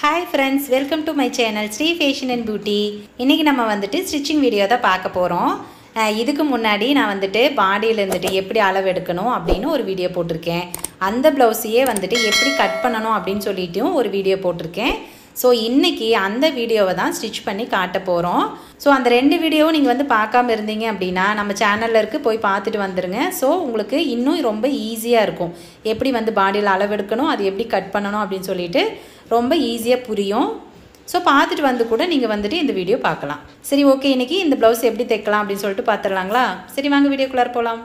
Hi friends welcome to my channel Sri fashion and beauty இன்றைக்கி நம்ம வந்துட்டு ஸ்டிச்சிங் வீடியோ தான் பார்க்க போகிறோம் இதுக்கு முன்னாடி நான் வந்துட்டு பாடியில் இருந்துட்டு எப்படி அளவு எடுக்கணும் அப்படின்னு ஒரு வீடியோ போட்டிருக்கேன் அந்த ப்ளவுஸையே வந்துட்டு எப்படி கட் பண்ணணும் அப்படின்னு சொல்லிட்டும் ஒரு வீடியோ போட்டிருக்கேன் ஸோ இன்றைக்கி அந்த வீடியோவை தான் ஸ்டிச் பண்ணி காட்ட போகிறோம் ஸோ அந்த ரெண்டு வீடியோவும் நீங்கள் வந்து பார்க்காம இருந்தீங்க அப்படின்னா நம்ம சேனலில் இருக்கு போய் பார்த்துட்டு வந்துடுங்க ஸோ உங்களுக்கு இன்னும் ரொம்ப ஈஸியாக இருக்கும் எப்படி வந்து பாடியில் அளவெடுக்கணும் அது எப்படி கட் பண்ணணும் அப்படின்னு சொல்லிட்டு ரொம்ப ஈஸியாக புரியும் ஸோ பார்த்துட்டு வந்து கூட நீங்கள் வந்துட்டு இந்த வீடியோ பார்க்கலாம் சரி ஓகே இன்றைக்கி இந்த ப்ளவுஸ் எப்படி தைக்கலாம் அப்படின்னு சொல்லிட்டு பார்த்துடலாங்களா சரி வாங்க வீடியோக்குள்ளார போகலாம்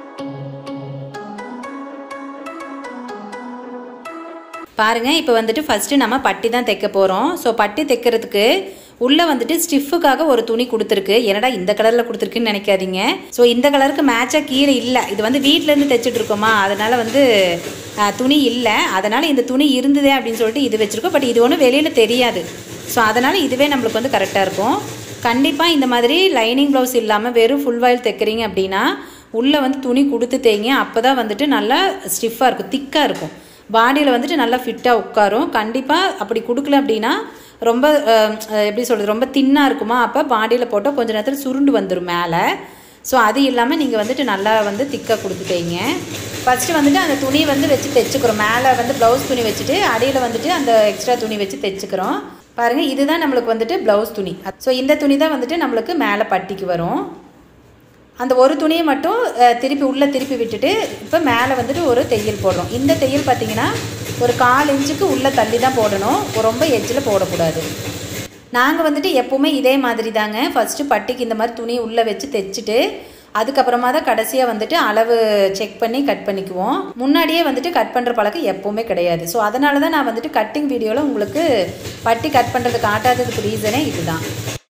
பாருங்கள் இப்போ வந்துட்டு ஃபஸ்ட்டு நம்ம பட்டி தான் தைக்க போகிறோம் ஸோ பட்டி தைக்கிறதுக்கு உள்ளே வந்துட்டு ஸ்டிஃபுக்காக ஒரு துணி கொடுத்துருக்கு என்னடா இந்த கலரில் கொடுத்துருக்குன்னு நினைக்காதீங்க ஸோ இந்த கலருக்கு மேட்சாக கீழே இல்லை இது வந்து வீட்டிலேருந்து தைச்சிட்டு இருக்கோமா அதனால் வந்து துணி இல்லை அதனால் இந்த துணி இருந்ததே அப்படின்னு சொல்லிட்டு இது வச்சுருக்கோம் பட் இது ஒன்றும் வெளியில் தெரியாது ஸோ அதனால் இதுவே நம்மளுக்கு வந்து கரெக்டாக இருக்கும் கண்டிப்பாக இந்த மாதிரி லைனிங் ப்ளவுஸ் இல்லாமல் வெறும் ஃபுல் வாயில் தைக்கிறீங்க அப்படின்னா உள்ளே வந்து துணி கொடுத்து தைங்க அப்போ தான் வந்துட்டு நல்லா ஸ்டிஃபாக இருக்கும் திக்காக இருக்கும் பாடியில் வந்துட்டு நல்லா ஃபிட்டாக உட்காரும் கண்டிப்பாக அப்படி கொடுக்கல அப்படின்னா ரொம்ப எப்படி சொல்கிறது ரொம்ப தின்னாக இருக்குமா அப்போ பாடியில் போட்டால் கொஞ்சம் நேரத்தில் சுருண்டு வந்துடும் மேலே ஸோ அது இல்லாமல் நீங்கள் வந்துட்டு நல்லா வந்து திக்காக கொடுத்துட்டீங்க ஃபஸ்ட்டு வந்துட்டு அந்த துணி வந்து வச்சு தைச்சிக்கிறோம் மேலே வந்து ப்ளவுஸ் துணி வச்சுட்டு அடியில் வந்துட்டு அந்த எக்ஸ்ட்ரா துணி வச்சு தைச்சிக்கிறோம் பாருங்கள் இதுதான் நம்மளுக்கு வந்துட்டு ப்ளவுஸ் துணி ஸோ இந்த துணி தான் வந்துட்டு நம்மளுக்கு மேலே பட்டிக்கு வரும் அந்த ஒரு துணியை மட்டும் திருப்பி உள்ளே திருப்பி விட்டுட்டு இப்போ மேலே வந்துட்டு ஒரு தையல் போடுறோம் இந்த தையல் பார்த்திங்கன்னா ஒரு கால் இன்ச்சுக்கு உள்ளே தள்ளி தான் போடணும் ரொம்ப எட்ஜில் போடக்கூடாது நாங்கள் வந்துட்டு எப்போவுமே இதே மாதிரி தாங்க ஃபஸ்ட்டு பட்டிக்கு இந்த மாதிரி துணி உள்ளே வச்சு தைச்சிட்டு அதுக்கப்புறமா தான் கடைசியாக வந்துட்டு அளவு செக் பண்ணி கட் பண்ணிக்குவோம் முன்னாடியே வந்துட்டு கட் பண்ணுற பழக்கம் எப்போவுமே கிடையாது ஸோ அதனால தான் நான் வந்துட்டு கட்டிங் வீடியோவில் உங்களுக்கு பட்டி கட் பண்ணுறது காட்டாததுக்கு ரீசனே இதுதான்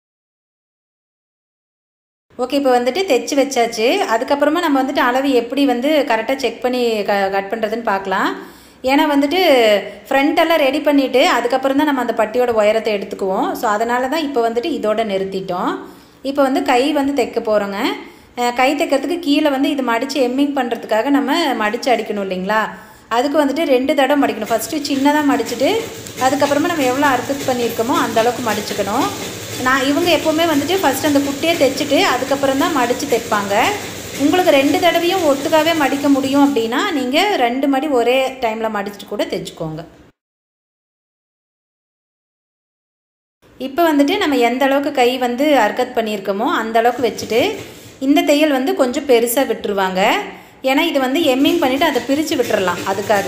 ஓகே இப்போ வந்துட்டு தைச்சி வச்சாச்சு அதுக்கப்புறமா நம்ம வந்துட்டு அளவு எப்படி வந்து கரெக்டாக செக் பண்ணி க கட் பண்ணுறதுன்னு பார்க்கலாம் ஏன்னா வந்துட்டு ஃப்ரண்ட்டெல்லாம் ரெடி பண்ணிவிட்டு அதுக்கப்புறம் தான் நம்ம அந்த பட்டியோட உயரத்தை எடுத்துக்குவோம் ஸோ அதனால தான் இப்போ வந்துட்டு இதோட நிறுத்திட்டோம் இப்போ வந்து கை வந்து தைக்க போகிறோங்க கை தைக்கிறதுக்கு கீழே வந்து இது மடித்து எம்மிங் பண்ணுறதுக்காக நம்ம மடித்து அடிக்கணும் இல்லைங்களா அதுக்கு வந்துட்டு ரெண்டு தடவை மடிக்கணும் ஃபஸ்ட்டு சின்னதாக மடிச்சுட்டு அதுக்கப்புறமா நம்ம எவ்வளோ அறுத்து பண்ணியிருக்கோமோ அந்த அளவுக்கு மடிச்சுக்கணும் நான் இவங்க எப்போவுமே வந்துட்டு ஃபஸ்ட் அந்த குட்டியை தைச்சிட்டு அதுக்கப்புறம் தான் மடித்து தைப்பாங்க உங்களுக்கு ரெண்டு தடவையும் ஒட்டுக்காவே மடிக்க முடியும் அப்படின்னா நீங்கள் ரெண்டு மடி ஒரே டைமில் மடிச்சுட்டு கூட தைச்சிக்கோங்க இப்போ வந்துட்டு நம்ம எந்த அளவுக்கு கை வந்து அர்க்கத் பண்ணியிருக்கோமோ அந்த அளவுக்கு வச்சுட்டு இந்த தையல் வந்து கொஞ்சம் பெருசாக விட்டுருவாங்க ஏன்னா இது வந்து எம்மிங் பண்ணிவிட்டு அதை பிரித்து விட்டுறலாம் அதுக்காக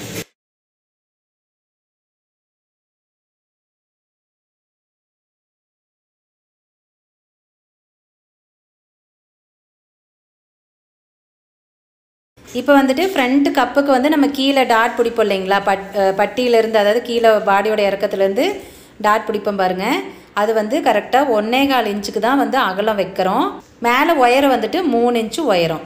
இப்போ வந்துட்டு ஃப்ரண்ட் கப்புக்கு வந்து நம்ம கீழே டாட் பிடிப்போம் இல்லைங்களா பட் பட்டியிலேருந்து அதாவது கீழே பாடியோட இறக்கத்துலேருந்து டாட் பிடிப்போம் பாருங்கள் அது வந்து கரெக்டாக ஒன்னே கால் இன்ச்சுக்கு தான் வந்து அகலம் வைக்கிறோம் மேலே உயரம் வந்துட்டு மூணு இன்ச்சு உயரம்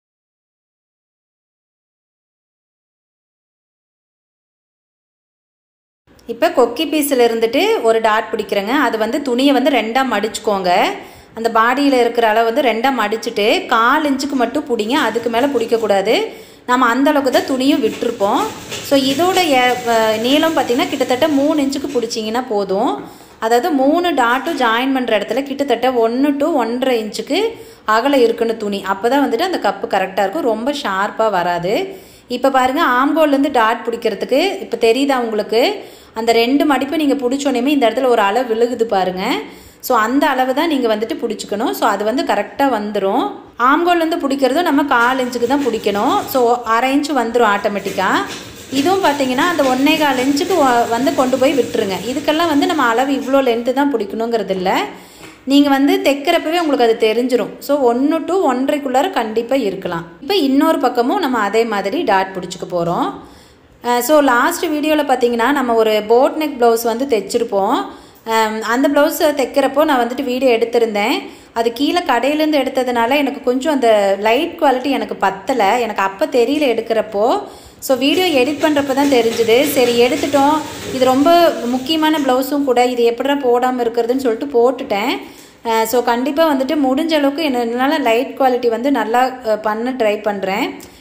இப்போ கொக்கி பீஸில் இருந்துட்டு ஒரு டாட் பிடிக்கிறேங்க அது வந்து துணியை வந்து ரெண்டாக மடிச்சுக்கோங்க அந்த பாடியில் இருக்கிற அளவு வந்து ரெண்டாக மடிச்சுட்டு கால் இன்ச்சுக்கு மட்டும் பிடிங்க அதுக்கு மேலே பிடிக்கக்கூடாது நம்ம அந்தளவுக்கு தான் துணியும் விட்டுருப்போம் ஸோ இதோட நீளம் பார்த்திங்கன்னா கிட்டத்தட்ட மூணு இன்ச்சுக்கு பிடிச்சிங்கன்னா போதும் அதாவது மூணு டாட்டும் ஜாயின் பண்ணுற இடத்துல கிட்டத்தட்ட ஒன்று டு ஒன்றரை இன்ச்சுக்கு அகலம் இருக்குன்னு துணி அப்போ தான் வந்துட்டு அந்த கப்பு கரெக்டாக இருக்கும் ரொம்ப ஷார்ப்பாக வராது இப்போ பாருங்கள் ஆம்கோல்லேருந்து டாட் பிடிக்கிறதுக்கு இப்போ தெரியுதா உங்களுக்கு அந்த ரெண்டு மடிப்பு நீங்கள் பிடிச்சோன்னே இந்த இடத்துல ஒரு அளவு விழுகுது பாருங்கள் ஸோ அந்த அளவு தான் நீங்கள் வந்துட்டு பிடிச்சிக்கணும் ஸோ அது வந்து கரெக்டாக வந்துடும் ஆம்கோல்லேருந்து பிடிக்கிறதும் நம்ம கால் இன்ச்சுக்கு தான் பிடிக்கணும் ஸோ அரை இன்ச்சு வந்துடும் ஆட்டோமேட்டிக்காக இதுவும் பார்த்தீங்கன்னா அந்த ஒன்றே கால் இன்ச்சுக்கு வந்து கொண்டு போய் விட்டுருங்க இதுக்கெல்லாம் வந்து நம்ம அளவு இவ்வளோ லென்த்து தான் பிடிக்கணுங்கிறது இல்லை நீங்கள் வந்து தைக்கிறப்பவே உங்களுக்கு அது தெரிஞ்சிடும் ஸோ ஒன்று டு ஒன்றரைக்குள்ளார கண்டிப்பாக இருக்கலாம் இப்போ இன்னொரு பக்கமும் நம்ம அதே மாதிரி டாட் பிடிச்சிக்க போகிறோம் ஸோ லாஸ்ட் வீடியோவில் பார்த்தீங்கன்னா நம்ம ஒரு போட் நெக் ப்ளவுஸ் வந்து தைச்சிருப்போம் அந்த ப்ளவுஸ் தைக்கிறப்போ நான் வந்துட்டு வீடியோ எடுத்திருந்தேன் அது கீழே கடையிலேருந்து எடுத்ததுனால எனக்கு கொஞ்சம் அந்த லைட் குவாலிட்டி எனக்கு பத்தலை எனக்கு அப்போ தெரியல எடுக்கிறப்போ ஸோ வீடியோ எடிட் பண்ணுறப்ப தான் தெரிஞ்சுது சரி எடுத்துட்டோம் இது ரொம்ப முக்கியமான ப்ளவுஸும் கூட இது எப்படா போடாமல் இருக்கிறதுன்னு சொல்லிட்டு போட்டுட்டேன் ஸோ கண்டிப்பாக வந்துட்டு முடிஞ்ச அளவுக்கு என்னால் லைட் குவாலிட்டி வந்து நல்லா பண்ண ட்ரை பண்ணுறேன்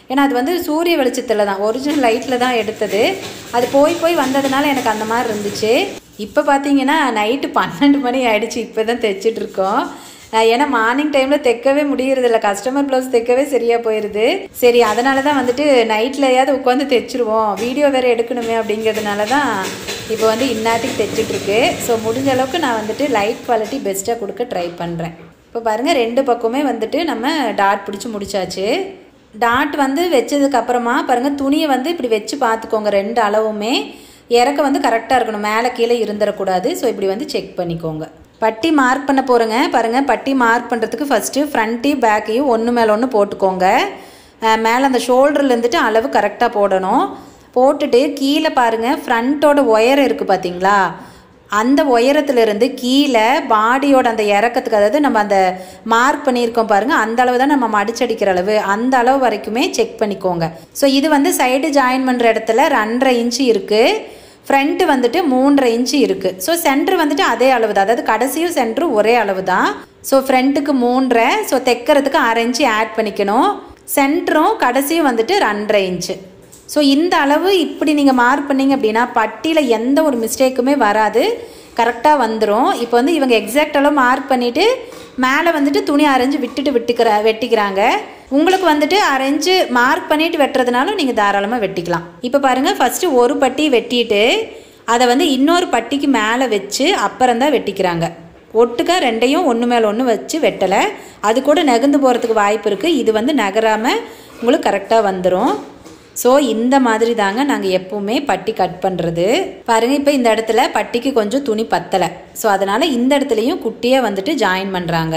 ஏன்னா அது வந்து சூரிய வெளிச்சத்தில் தான் ஒரிஜினல் லைட்டில் தான் எடுத்தது அது போய் போய் வந்ததுனால எனக்கு அந்த மாதிரி இருந்துச்சு இப்போ பார்த்தீங்கன்னா நைட்டு பன்னெண்டு மணி ஆயிடுச்சு இப்போ தான் தைச்சிட்டு இருக்கோம் அஹ் ஏன்னா மார்னிங் டைமில் தைக்கவே முடியறதில்ல கஸ்டமர் ப்ளவுஸ் தைக்கவே சரியாக போயிடுது சரி அதனால தான் வந்துட்டு நைட்லையாவது உட்காந்து தைச்சிருவோம் வீடியோ வேறு எடுக்கணுமே அப்படிங்கிறதுனால தான் இப்போ வந்து இந்நாட்டுக்கு தைச்சிட்ருக்கு ஸோ முடிஞ்ச அளவுக்கு நான் வந்துட்டு லைட் குவாலிட்டி பெஸ்ட்டாக கொடுக்க ட்ரை பண்ணுறேன் இப்போ பாருங்கள் ரெண்டு பக்கமே வந்துட்டு நம்ம டாட் பிடிச்சி முடிச்சாச்சு டாட் வந்து வச்சதுக்கு அப்புறமா பாருங்கள் துணியை வந்து இப்படி வச்சு பார்த்துக்கோங்க ரெண்டு அளவுமே இறக்க வந்து கரெக்டாக இருக்கணும் மேலே கீழே இருந்துடக்கூடாது ஸோ இப்படி வந்து செக் பண்ணிக்கோங்க பட்டி மார்க் பண்ண போகிறேங்க பாருங்கள் பட்டி மார்க் பண்ணுறதுக்கு ஃபஸ்ட்டு ஃப்ரண்ட்டையும் பேக்கையும் ஒன்று மேலே ஒன்று போட்டுக்கோங்க அஹ் மேலே அந்த ஷோல்டரில் இருந்துட்டு அளவு கரெக்டாக போடணும் போட்டுட்டு கீழே பாருங்கள் ஃப்ரண்ட்டோட ஒயர் இருக்குது பார்த்தீங்களா அந்த உயரத்துலேருந்து கீழே பாடியோட அந்த இறக்கத்துக்கு அதாவது நம்ம அந்த மார்க் பண்ணியிருக்கோம் பாருங்கள் அந்த அளவு தான் நம்ம மடிச்சடிக்கிற அளவு அந்த அளவு வரைக்குமே செக் பண்ணிக்கோங்க ஸோ இது வந்து சைடு ஜாயின் பண்ணுற இடத்துல ரெண்டரை இன்ச்சு இருக்குது ஃப்ரண்ட்டு வந்துட்டு மூன்றரை இன்ச்சு இருக்குது ஸோ சென்டர் வந்துட்டு அதே அளவு தான் அதாவது கடைசியும் சென்டரும் ஒரே அளவு தான் ஸோ ஃப்ரண்ட்டுக்கு மூன்றரை ஸோ தைக்கிறதுக்கு அரை இன்ச்சு ஆட் பண்ணிக்கணும் சென்டரும் கடைசியும் வந்துட்டு ரெண்டரை இன்ச்சு ஸோ இந்த அளவு இப்படி நீங்கள் மார்க் பண்ணீங்க அப்படின்னா பட்டியில் எந்த ஒரு மிஸ்டேக்குமே வராது கரெக்டாக வந்துடும் இப்போ வந்து இவங்க எக்ஸாக்ட் அளவு மார்க் பண்ணிவிட்டு மேலே வந்துட்டு துணி அரைஞ்சு விட்டுட்டு விட்டுக்கிற வெட்டிக்கிறாங்க உங்களுக்கு வந்துட்டு அரைஞ்சு மார்க் பண்ணிட்டு வெட்டுறதுனாலும் நீங்கள் தாராளமாக வெட்டிக்கலாம் இப்போ பாருங்கள் ஃபஸ்ட்டு ஒரு பட்டி வெட்டிட்டு அதை வந்து இன்னொரு பட்டிக்கு மேலே வச்சு அப்புறம் தான் வெட்டிக்கிறாங்க ஒட்டுக்கா ரெண்டையும் ஒன்று மேலே ஒன்று வச்சு வெட்டலை அது கூட நகர்ந்து போகிறதுக்கு வாய்ப்பு இருக்குது இது வந்து நகராமல் உங்களுக்கு கரெக்டாக வந்துடும் ஸோ இந்த மாதிரி தாங்க நாங்கள் எப்பவுமே பட்டி கட் பண்ணுறது பாருங்கள் இப்போ இந்த இடத்துல பட்டிக்கு கொஞ்சம் துணி பத்தலை ஸோ அதனால் இந்த இடத்துலையும் குட்டியாக வந்துட்டு ஜாயின் பண்ணுறாங்க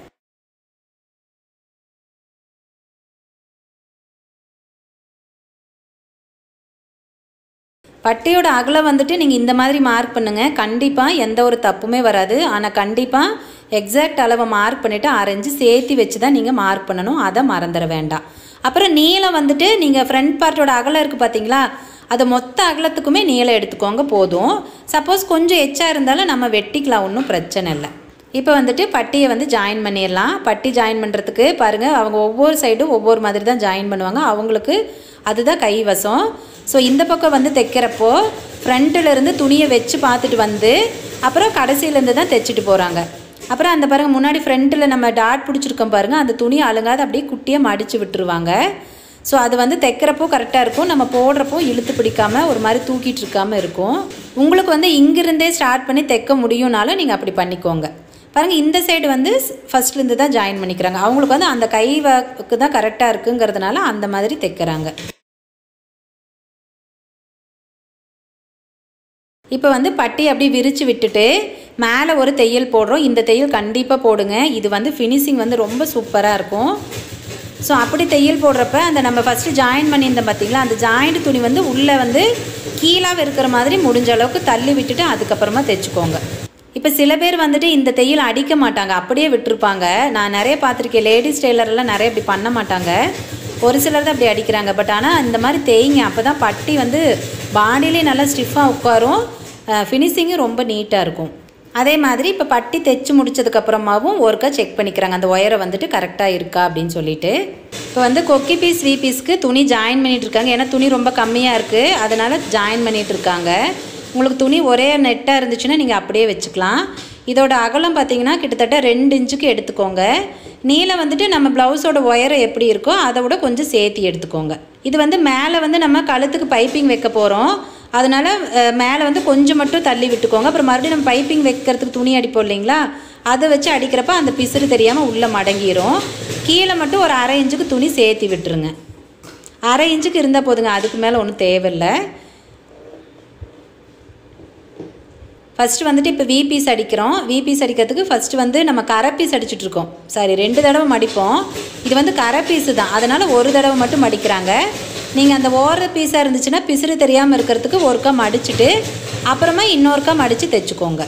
பட்டியோட அகலம் வந்துட்டு நீங்கள் இந்த மாதிரி மார்க் பண்ணுங்கள் கண்டிப்பாக எந்த ஒரு தப்புமே வராது ஆனால் கண்டிப்பாக எக்ஸாக்ட் அளவை மார்க் பண்ணிவிட்டு அரைஞ்சு சேர்த்து வச்சு தான் நீங்கள் மார்க் பண்ணணும் அதை மறந்துட வேண்டாம் அப்புறம் நீளம் வந்துட்டு நீங்கள் ஃப்ரண்ட் பார்ட்டோட அகலம் இருக்குது பார்த்தீங்களா அதை மொத்த அகலத்துக்குமே நீளம் எடுத்துக்கோங்க போதும் சப்போஸ் கொஞ்சம் எச்சா இருந்தாலும் நம்ம வெட்டிக்கலாம் ஒன்றும் பிரச்சனை இல்லை இப்போ வந்துட்டு பட்டியை வந்து ஜாயின் பண்ணிடலாம் பட்டி ஜாயின் பண்ணுறதுக்கு பாருங்கள் அவங்க ஒவ்வொரு சைடும் ஒவ்வொரு மாதிரி தான் ஜாயின் பண்ணுவாங்க அவங்களுக்கு அதுதான் கைவசம் ஸோ இந்த பக்கம் வந்து தைக்கிறப்போ ஃப்ரண்ட்டில் இருந்து துணியை வச்சு பார்த்துட்டு வந்து அப்புறம் கடைசியிலேருந்து தான் தைச்சிட்டு போகிறாங்க அப்புறம் அந்த பாருங்கள் முன்னாடி ஃப்ரண்ட்டில் நம்ம டாட் பிடிச்சிருக்கோம் பாருங்கள் அந்த துணி அழுங்காத அப்படியே குட்டியாக மடித்து விட்டுருவாங்க ஸோ அது வந்து தைக்கிறப்போ கரெக்டாக இருக்கும் நம்ம போடுறப்போ இழுத்து பிடிக்காம ஒரு மாதிரி தூக்கிட்டு இருக்காமல் இருக்கும் உங்களுக்கு வந்து இங்கிருந்தே ஸ்டார்ட் பண்ணி தைக்க முடியும்னாலும் நீங்கள் அப்படி பண்ணிக்கோங்க பாருங்கள் இந்த சைடு வந்து ஃபஸ்ட்லேருந்து தான் ஜாயின் பண்ணிக்கிறாங்க அவங்களுக்கு வந்து அந்த கை வாக்கு தான் கரெக்டாக இருக்குங்கிறதுனால அந்த மாதிரி தைக்கிறாங்க இப்போ வந்து பட்டி அப்படி விரித்து விட்டுட்டு மேலே ஒரு தையல் போடுறோம் இந்த தையல் கண்டிப்பாக போடுங்க இது வந்து ஃபினிஷிங் வந்து ரொம்ப சூப்பராக இருக்கும் ஸோ அப்படி தையல் போடுறப்ப அந்த நம்ம ஃபஸ்ட்டு ஜாயின் பண்ணியிருந்தோம் பார்த்தீங்களா அந்த ஜாயிண்ட் துணி வந்து உள்ளே வந்து கீழாக இருக்கிற மாதிரி முடிஞ்ச அளவுக்கு தள்ளி விட்டுட்டு அதுக்கப்புறமா தைச்சிக்கோங்க இப்போ சில பேர் வந்துட்டு இந்த தையல் அடிக்க மாட்டாங்க அப்படியே விட்டுருப்பாங்க நான் நிறைய பார்த்துருக்கேன் லேடிஸ் டெய்லர்லாம் நிறைய இப்படி பண்ண மாட்டாங்க ஒரு சிலர் தான் அப்படி அடிக்கிறாங்க பட் ஆனால் இந்த மாதிரி தேய்ங்க அப்போ தான் பட்டி வந்து பாடியிலே நல்லா ஸ்டிஃபாக உட்காரும் ஃபினிஷிங்கும் ரொம்ப நீட்டாக இருக்கும் அதே மாதிரி இப்போ பட்டி தைச்சு முடிச்சதுக்கப்புறமாவும் ஒருக்கா செக் பண்ணிக்கிறாங்க அந்த ஒயரை வந்துட்டு கரெக்டாக இருக்கா அப்படின்னு சொல்லிட்டு இப்போ வந்து கொக்கி பீஸ் வி பீஸ்க்கு துணி ஜாயின் பண்ணிட்டு இருக்காங்க ஏன்னா துணி ரொம்ப கம்மியாக இருக்குது அதனால் ஜாயின் பண்ணிட்டு இருக்காங்க உங்களுக்கு துணி ஒரே நெட்டாக இருந்துச்சுன்னா நீங்கள் அப்படியே வச்சுக்கலாம் இதோட அகலம் பார்த்தீங்கன்னா கிட்டத்தட்ட ரெண்டு இன்ச்சுக்கு எடுத்துக்கோங்க நீளம் வந்துட்டு நம்ம ப்ளவுஸோட ஒயரை எப்படி இருக்கோ அதை விட கொஞ்சம் சேர்த்து எடுத்துக்கோங்க இது வந்து மேலே வந்து நம்ம கழுத்துக்கு பைப்பிங் வைக்க போகிறோம் அதனால் மேலே வந்து கொஞ்சம் மட்டும் தள்ளி விட்டுக்கோங்க அப்புறம் மறுபடியும் நம்ம பைப்பிங் வைக்கிறதுக்கு துணி அடிப்போம் இல்லைங்களா அதை வச்சு அடிக்கிறப்ப அந்த பிசுறு தெரியாமல் உள்ளே மடங்கிரும் கீழே மட்டும் ஒரு அரை இன்ச்சுக்கு துணி சேர்த்து விட்டுருங்க அரை இன்ச்சுக்கு இருந்தால் போதுங்க அதுக்கு மேலே ஒன்றும் தேவையில்லை ஃபஸ்ட்டு வந்துட்டு இப்போ வி பீஸ் அடிக்கிறோம் வி பீஸ் அடிக்கிறதுக்கு ஃபஸ்ட்டு வந்து நம்ம கரை பீஸ் அடிச்சுட்டு இருக்கோம் சாரி ரெண்டு தடவை மடிப்போம் இது வந்து கரை பீஸு தான் அதனால் ஒரு தடவை மட்டும் மடிக்கிறாங்க நீங்கள் அந்த ஓர பீஸாக இருந்துச்சுன்னா பிசுறு தெரியாமல் இருக்கிறதுக்கு ஒருக்கா மடிச்சுட்டு அப்புறமா இன்னொருக்கா மடித்து தைச்சிக்கோங்க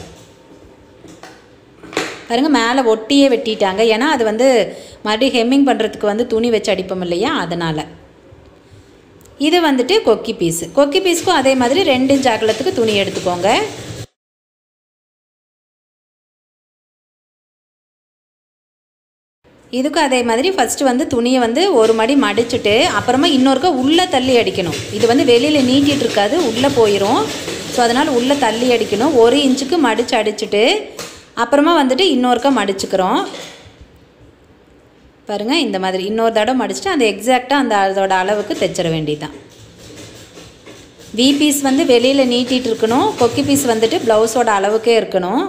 பாருங்க மேலே ஒட்டியே வெட்டிட்டாங்க ஏன்னா அது வந்து மறுபடியும் ஹெம்மிங் பண்ணுறதுக்கு வந்து துணி வச்சு அடிப்போம் இல்லையா அதனால் இது வந்துட்டு கொக்கி பீஸு கொக்கி பீஸ்க்கும் அதே மாதிரி ரெண்டு இன்ச் அகலத்துக்கு துணி எடுத்துக்கோங்க இதுக்கும் அதே மாதிரி ஃபஸ்ட்டு வந்து துணியை வந்து ஒரு மடி மடிச்சுட்டு அப்புறமா இன்னொருக்கா உள்ளே தள்ளி அடிக்கணும் இது வந்து வெளியில் நீட்டிகிட்டு இருக்காது உள்ளே போயிடும் ஸோ அதனால் உள்ளே தள்ளி அடிக்கணும் ஒரு இன்ச்சுக்கு மடித்து அடிச்சுட்டு அப்புறமா வந்துட்டு இன்னொருக்கா மடிச்சுக்கிறோம் பாருங்கள் இந்த மாதிரி இன்னொரு தடவை மடிச்சுட்டு அந்த எக்ஸாக்டாக அந்த அதோட அளவுக்கு தைச்சிட வேண்டியதுதான் வி பீஸ் வந்து வெளியில் நீட்டிகிட்டு இருக்கணும் கொக்கி பீஸ் வந்துட்டு ப்ளவுஸோட அளவுக்கே இருக்கணும்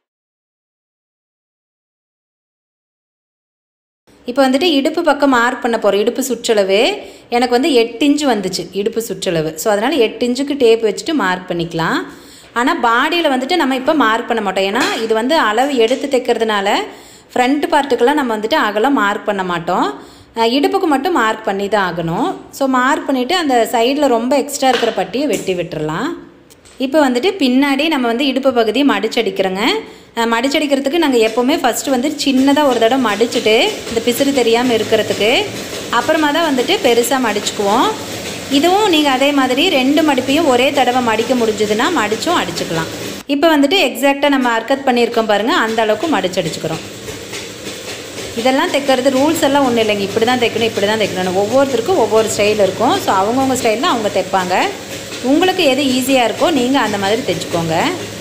இப்போ வந்துட்டு இடுப்பு பக்கம் மார்க் பண்ண போகிறோம் இடுப்பு சுற்றளவு எனக்கு வந்து எட்டு இன்ச்சு வந்துச்சு இடுப்பு சுற்றளவு ஸோ அதனால் எட்டு இன்ச்சுக்கு டேப் வச்சுட்டு மார்க் பண்ணிக்கலாம் ஆனால் பாடியில் வந்துட்டு நம்ம இப்போ மார்க் பண்ண மாட்டோம் ஏன்னா இது வந்து அளவு எடுத்து தைக்கிறதுனால ஃப்ரண்ட் பார்ட்டுக்கெல்லாம் நம்ம வந்துட்டு அகலம் மார்க் பண்ண மாட்டோம் அஹ் இடுப்புக்கு மட்டும் மார்க் பண்ணி தான் ஆகணும் ஸோ மார்க் பண்ணிவிட்டு அந்த சைடில் ரொம்ப எக்ஸ்ட்ரா இருக்கிற பட்டியை வெட்டி விட்டுறலாம் இப்போ வந்துட்டு பின்னாடி நம்ம வந்து இடுப்பு பகுதியை மடிச்சடிக்கிறோங்க அஹ் மடிச்சடிக்கிறதுக்கு நாங்கள் எப்போவுமே ஃபஸ்ட்டு வந்து சின்னதாக ஒரு தடவை மடிச்சுட்டு இந்த பிசிறு தெரியாமல் இருக்கிறதுக்கு அப்புறமா தான் வந்துட்டு பெருசாக மடிச்சுக்குவோம் இதுவும் நீங்கள் அதே மாதிரி ரெண்டு மடிப்பையும் ஒரே தடவை மடிக்க முடிஞ்சதுன்னா மடிச்சும் அடிச்சுக்கலாம் இப்போ வந்துட்டு எக்ஸாக்டாக நம்ம அர்க்கத் பண்ணியிருக்கோம் பாருங்கள் அந்த அளவுக்கு மடிச்சடிச்சுக்கிறோம் இதெல்லாம் தைக்கிறது ரூல்ஸ் எல்லாம் ஒன்றும் இல்லைங்க இப்படி தான் தைக்கணும் இப்படி தான் தைக்கணும் ஒவ்வொருத்தருக்கும் ஒவ்வொரு ஸ்டைல் இருக்கும் ஸோ அவங்கவுங்க ஸ்டைலில் அவங்க தைப்பாங்க உங்களுக்கு எது ஈஸியாக இருக்கோ நீங்கள் அந்த மாதிரி தைச்சிக்கோங்க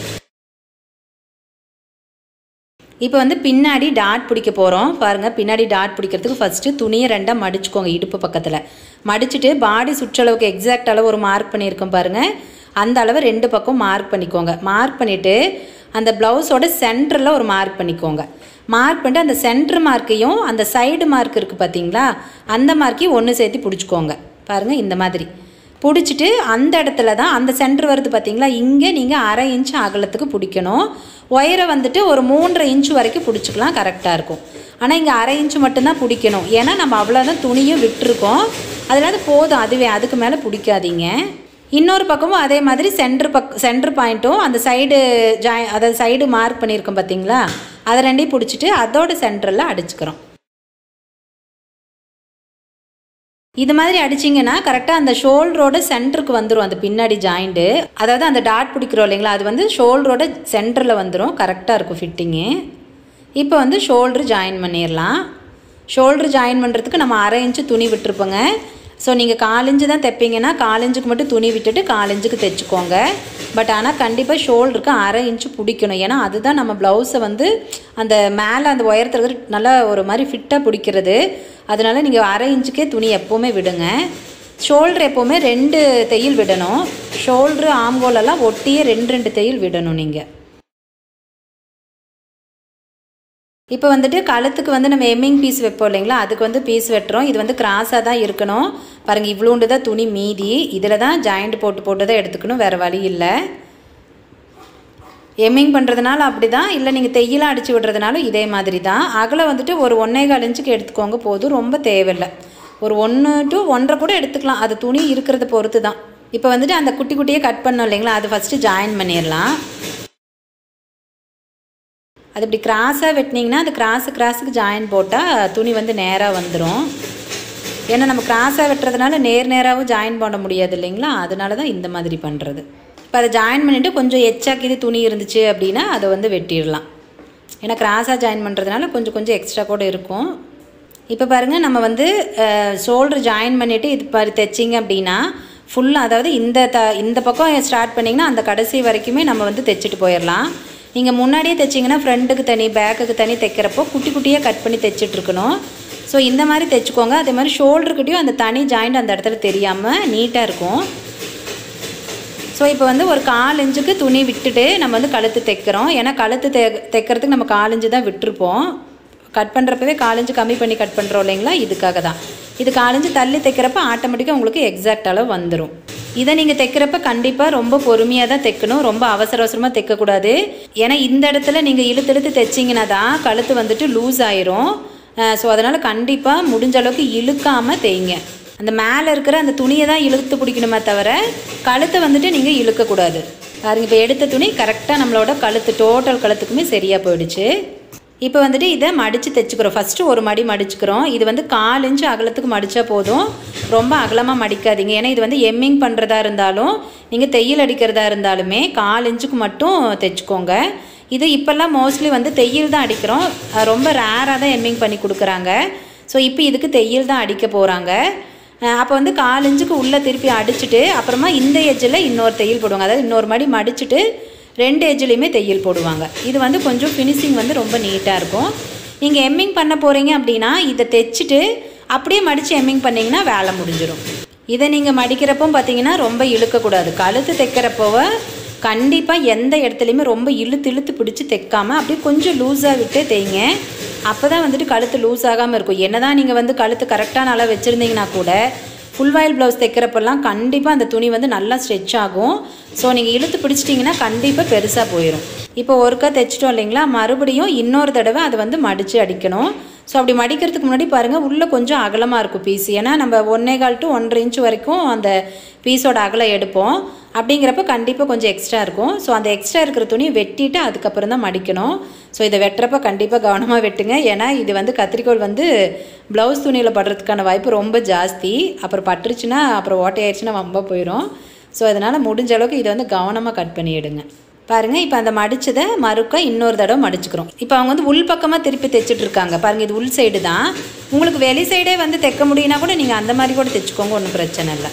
இப்போ வந்து பின்னாடி டாட் பிடிக்க போகிறோம் பாருங்கள் பின்னாடி டாட் பிடிக்கிறதுக்கு ஃபஸ்ட்டு துணியை ரெண்டாக மடிச்சுக்கோங்க இடுப்பு பக்கத்தில் மடிச்சுட்டு பாடி சுற்றளவுக்கு எக்ஸாக்ட் அளவு ஒரு மார்க் பண்ணியிருக்கோம் பாருங்கள் அந்த அளவு ரெண்டு பக்கம் மார்க் பண்ணிக்கோங்க மார்க் பண்ணிவிட்டு அந்த ப்ளவுஸோட சென்டரில் ஒரு மார்க் பண்ணிக்கோங்க மார்க் பண்ணிட்டு அந்த சென்டர் மார்க்கையும் அந்த சைடு மார்க் இருக்குது பார்த்தீங்களா அந்த மார்க்கையும் ஒன்று சேர்த்து பிடிச்சிக்கோங்க பாருங்கள் இந்த மாதிரி பிடிச்சிட்டு அந்த இடத்துல தான் அந்த சென்டர் வருது பார்த்தீங்களா இங்கே நீங்கள் அரை இன்ச் அகலத்துக்கு பிடிக்கணும் ஒயரை வந்துட்டு ஒரு மூன்றரை இன்ச் வரைக்கும் பிடிச்சிக்கலாம் கரெக்டாக இருக்கும் ஆனால் இங்கே அரை இன்ச் மட்டும்தான் பிடிக்கணும் ஏன்னா நம்ம அவ்வளோதான் துணியும் விட்டுருக்கோம் அதனால போதும் அதுவே அதுக்கு மேலே பிடிக்காதீங்க இன்னொரு பக்கமும் அதே மாதிரி சென்டர் பக் சென்டர் பாயிண்ட்டும் அந்த சைடு ஜாய் அதாவது சைடு மார்க் பண்ணியிருக்கோம் பார்த்தீங்களா அதை ரெண்டையும் பிடிச்சிட்டு அதோட சென்டரில் அடிச்சுக்கிறோம் இது மாதிரி அடிச்சிங்கன்னா கரெக்டாக அந்த ஷோல்டரோட சென்டருக்கு வந்துடும் அந்த பின்னாடி ஜாயிண்ட்டு அதாவது அந்த டாட் பிடிக்கிறோம் இல்லைங்களா அது வந்து ஷோல்டரோட சென்டரில் வந்துடும் கரெக்டாக இருக்கும் ஃபிட்டிங்கு இப்போ வந்து ஷோல்ட்ரு ஜாயின் பண்ணிடலாம் ஷோல்ட்ரு ஜாயின் பண்ணுறதுக்கு நம்ம அரை இன்ச்சு துணி விட்டுருப்போங்க ஸோ நீங்கள் காலிஞ்சு தான் தைப்பீங்கன்னா காலிஞ்சுக்கு மட்டும் துணி விட்டுட்டு காலிஞ்சுக்கு தைச்சிக்கோங்க பட் ஆனால் கண்டிப்பாக ஷோல்டருக்கு அரை இன்ச்சு பிடிக்கணும் ஏன்னா அதுதான் நம்ம ப்ளவுஸை வந்து அந்த மேலே அந்த உயரத்தில் இருக்கிற நல்லா ஒரு மாதிரி ஃபிட்டாக பிடிக்கிறது அதனால நீங்கள் அரை இன்ச்சுக்கே துணி எப்போவுமே விடுங்க ஷோல்டர் எப்போவுமே ரெண்டு தையல் விடணும் ஷோல்ட்ரு ஆம்கோலெல்லாம் ஒட்டியே ரெண்டு ரெண்டு தையல் விடணும் நீங்கள் இப்போ வந்துட்டு கழுத்துக்கு வந்து நம்ம எம்மிங் பீஸ் வைப்போம் இல்லைங்களா அதுக்கு வந்து பீஸ் வெட்டுறோம் இது வந்து கிராஸாக தான் இருக்கணும் பாருங்கள் இவ்வளோண்டு தான் துணி மீதி இதில் தான் ஜாயிண்ட் போட்டு போட்டு தான் எடுத்துக்கணும் வேறு வழி இல்லை எம்மிங் பண்ணுறதுனால அப்படி தான் இல்லை நீங்கள் தையலாம் அடித்து விடுறதுனாலும் இதே மாதிரி தான் அகலம் வந்துட்டு ஒரு ஒன்றே கால் இன்ச்சுக்கு எடுத்துக்கோங்க போதும் ரொம்ப தேவையில்லை ஒரு ஒன்று டு ஒன்றரை கூட எடுத்துக்கலாம் அது துணி இருக்கிறத பொறுத்து தான் இப்போ வந்துட்டு அந்த குட்டி குட்டியே கட் பண்ணோம் இல்லைங்களா அது ஃபஸ்ட்டு ஜாயின் பண்ணிடலாம் அது இப்படி கிராஸாக வெட்டினீங்கன்னா அது கிராஸு கிராஸுக்கு ஜாயின் போட்டால் துணி வந்து நேராக வந்துடும் ஏன்னா நம்ம கிராஸாக வெட்டுறதுனால நேர் நேராகவும் ஜாயின் பண்ண முடியாது இல்லைங்களா அதனால தான் இந்த மாதிரி பண்ணுறது இப்போ அதை ஜாயின் பண்ணிவிட்டு கொஞ்சம் எச்சாக்கிது துணி இருந்துச்சு அப்படின்னா அதை வந்து வெட்டிடலாம் ஏன்னா கிராஸாக ஜாயின் பண்ணுறதுனால கொஞ்சம் கொஞ்சம் எக்ஸ்ட்ரா கூட இருக்கும் இப்போ பாருங்கள் நம்ம வந்து ஷோல்டர் ஜாயின் பண்ணிவிட்டு இது பாரு தைச்சிங்க அப்படின்னா ஃபுல்லாக அதாவது இந்த த இந்த பக்கம் ஸ்டார்ட் பண்ணிங்கன்னா அந்த கடைசி வரைக்குமே நம்ம வந்து தைச்சிட்டு போயிடலாம் நீங்கள் முன்னாடியே தைச்சிங்கன்னா ஃப்ரண்ட்டுக்கு தனி பேக்குக்கு தனி தைக்கிறப்போ குட்டி குட்டியாக கட் பண்ணி தைச்சிட்டு இருக்கணும் ஸோ இந்த மாதிரி தைச்சிக்கோங்க அதே மாதிரி ஷோல்டருக்கிட்டையும் அந்த தனி ஜாயிண்ட் அந்த இடத்துல தெரியாமல் நீட்டாக இருக்கும் ஸோ இப்போ வந்து ஒரு கால் இன்ச்சுக்கு துணி விட்டுட்டு நம்ம வந்து கழுத்து தைக்கிறோம் ஏன்னா கழுத்து தை தைக்கிறதுக்கு நம்ம கால் இன்ச்சு தான் விட்டுருப்போம் கட் பண்ணுறப்பவே காலஞ்சு கம்மி பண்ணி கட் பண்ணுறோம் இல்லைங்களா இதுக்காக தான் இது காலஞ்சு தள்ளி தைக்கிறப்ப ஆட்டோமேட்டிக்காக உங்களுக்கு எக்ஸாக்ட் அளவு வந்துடும் இதை நீங்கள் தைக்கிறப்ப கண்டிப்பாக ரொம்ப பொறுமையாக தான் தைக்கணும் ரொம்ப அவசர அவசரமாக தைக்கக்கூடாது ஏன்னா இந்த இடத்துல நீங்கள் இழுத்து இழுத்து தைச்சிங்கன்னா தான் கழுத்து வந்துட்டு லூஸ் ஆயிரும் ஸோ அதனால் கண்டிப்பாக முடிஞ்ச அளவுக்கு இழுக்காமல் தேய்ங்க அந்த மேலே இருக்கிற அந்த துணியை தான் இழுத்து பிடிக்கணுமே தவிர கழுத்தை வந்துட்டு நீங்கள் இழுக்கக்கூடாது பாருங்க இப்போ எடுத்த துணி கரெக்டாக நம்மளோட கழுத்து டோட்டல் கழுத்துக்குமே சரியாக போயிடுச்சு இப்போ வந்துட்டு இதை மடித்து தைச்சிக்கிறோம் ஃபஸ்ட்டு ஒரு மடி மடிச்சுக்கிறோம் இது வந்து கால் இன்ச்சு அகலத்துக்கு மடித்தா போதும் ரொம்ப அகலமாக மடிக்காதீங்க ஏன்னா இது வந்து எம்மிங் பண்ணுறதா இருந்தாலும் நீங்கள் தையல் அடிக்கிறதா இருந்தாலுமே கால் இன்ச்சுக்கு மட்டும் தைச்சிக்கோங்க இது இப்போல்லாம் மோஸ்ட்லி வந்து தையல் தான் அடிக்கிறோம் அஹ் ரொம்ப ரேராக தான் எம்மிங் பண்ணி கொடுக்குறாங்க ஸோ இப்போ இதுக்கு தையல் தான் அடிக்க போகிறாங்க அப்போ வந்து கால் இன்ச்சுக்கு உள்ளே திருப்பி அடிச்சுட்டு அப்புறமா இந்த எஜ்ஜில் இன்னொரு தையல் போடுவாங்க அதாவது இன்னொரு மடி மடிச்சுட்டு ரெண்டு எஜ்ஜிலையுமே தையல் போடுவாங்க இது வந்து கொஞ்சம் ஃபினிஷிங் வந்து ரொம்ப நீட்டாக இருக்கும் நீங்கள் எம்மிங் பண்ண போகிறீங்க அப்படின்னா இதை தைச்சிட்டு அப்படியே மடித்து எம்மிங் பண்ணிங்கன்னா வேலை முடிஞ்சிடும் இதை நீங்கள் மடிக்கிறப்போ பார்த்தீங்கன்னா ரொம்ப இழுக்கக்கூடாது கழுத்து தைக்கிறப்போவ கண்டிப்பாக எந்த இடத்துலையுமே ரொம்ப இழுத்து இழுத்து பிடிச்சி தைக்காம அப்படியே கொஞ்சம் லூஸாக விட்டு தைங்க அப்போ தான் வந்துட்டு கழுத்து லூஸ் ஆகாமல் இருக்கும் என்ன தான் நீங்கள் வந்து கழுத்து கரெக்டான அளவு வச்சுருந்தீங்கன்னா கூட ஃபுல் வாயில் ப்ளவுஸ் தைக்கிறப்பெல்லாம் கண்டிப்பாக அந்த துணி வந்து நல்லா ஸ்ட்ரெச் ஆகும் ஸோ நீங்கள் இழுத்து பிடிச்சிட்டிங்கன்னா கண்டிப்பாக பெருசாக போயிடும் இப்போ ஒருக்கா தைச்சிட்டோம் இல்லைங்களா மறுபடியும் இன்னொரு தடவை அதை வந்து மடித்து அடிக்கணும் ஸோ அப்படி மடிக்கிறதுக்கு முன்னாடி பாருங்கள் உள்ளே கொஞ்சம் அகலமாக இருக்கும் பீஸ் ஏன்னா நம்ம ஒன்றே கால் டு ஒன்றரை இன்ச் வரைக்கும் அந்த பீஸோட அகலம் எடுப்போம் அப்படிங்கிறப்ப கண்டிப்பாக கொஞ்சம் எக்ஸ்ட்ரா இருக்கும் ஸோ அந்த எக்ஸ்ட்ரா இருக்கிற துணியை வெட்டிட்டு அதுக்கப்புறம் தான் மடிக்கணும் ஸோ இதை வெட்டுறப்ப கண்டிப்பாக கவனமாக வெட்டுங்க ஏன்னா இது வந்து கத்திரிக்கோல் வந்து ப்ளவுஸ் துணியில் படுறதுக்கான வாய்ப்பு ரொம்ப ஜாஸ்தி அப்புறம் பட்டுருச்சுன்னா அப்புறம் ஓட்டையாயிடுச்சுன்னா வம்ப போயிடும் ஸோ அதனால் முடிஞ்ச அளவுக்கு இதை வந்து கவனமாக கட் பண்ணிவிடுங்க பாருங்கள் இப்போ அந்த மடிச்சதை மறுக்க இன்னொரு தடவை மடிச்சுக்கிறோம் இப்போ அவங்க வந்து உள் பக்கமாக திருப்பி தைச்சிட்டு இருக்காங்க பாருங்கள் இது உள் சைடு தான் உங்களுக்கு வெளி சைடே வந்து தைக்க முடியும்னா கூட நீங்கள் அந்த மாதிரி கூட தைச்சிக்கோங்க ஒன்றும் பிரச்சனை இல்லை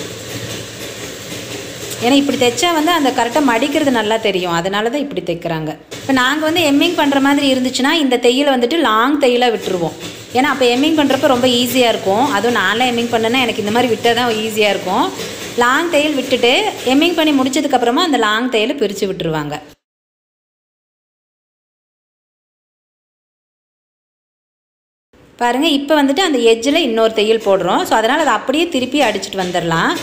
ஏன்னா இப்படி தைச்சா வந்து அந்த கரெக்டாக மடிக்கிறது நல்லா தெரியும் அதனால தான் இப்படி தைக்கிறாங்க இப்போ நாங்கள் வந்து எம்மிங் பண்ணுற மாதிரி இருந்துச்சுன்னா இந்த தையலை வந்துட்டு லாங் தையலாக விட்டுருவோம் ஏன்னா அப்போ எம்மிங் பண்ணுறப்ப ரொம்ப ஈஸியாக இருக்கும் அதுவும் நான்லாம் எம்மிங் பண்ணேன்னா எனக்கு இந்த மாதிரி விட்டால் தான் ஈஸியாக இருக்கும் லாங் தையல் விட்டுட்டு எம்மிங் பண்ணி முடிச்சதுக்கப்புறமா அந்த லாங் தையலை பிரித்து விட்டுருவாங்க பாருங்கள் இப்போ வந்துட்டு அந்த எட்ஜில் இன்னொரு தையல் போடுறோம் ஸோ அதனால் அதை அப்படியே திருப்பி அடிச்சுட்டு வந்துடலாம்